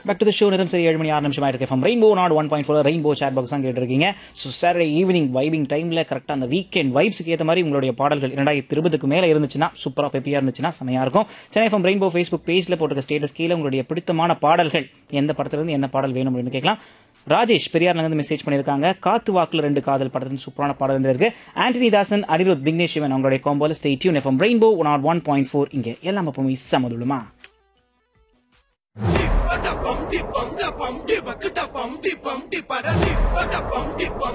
back to the show நேரம் சரி ஏழு மணி ஆறு நிமிஷம் ஆயிருக்கு from rainbow nought one point four rainbow chat box தான் கேட்டிருக்கீங்க ஸோ சாட்டர்டே ஈவினிங் வைபிங் டைமில் கரெக்டாக அந்த வீக்கெண்ட் வைப்ஸுக்கு ஏற்ற மாதிரி உங்களுடைய பாடல்கள் இரண்டாயிரத்தி இருபதுக்கு மேலே இருந்துச்சுன்னா சூப்பராக பெப்பியாக இருந்துச்சுன்னா செமையாக இருக்கும் சென்னை ஃப்ரம் ரெயின்போ ஃபேஸ்புக் பேஜில் போட்டிருக்க ஸ்டேட்டஸ் கீழே உங்களுடைய பிடித்தமான பாடல்கள் எந்த படத்துலேருந்து என்ன பாடல் வேணும் அப்படின்னு கேட்கலாம் ராஜேஷ் பெரியார்லேருந்து மெசேஜ் பண்ணியிருக்காங்க காத்து வாக்குல ரெண்டு காதல் படத்துல சூப்பரான பாடல் இருந்திருக்கு ஆண்டனி தாசன் அனிருத் விக்னேஷ் சிவன் அவங்களுடைய காம்போல stay tune FM rainbow one one point four இங்கே எல்லாம் எப்பவுமே சமதுலுமா பட பம் டி பம் ட பம் டி பக்கட பம் டி பம் டி பட டி பட பம் டி பம்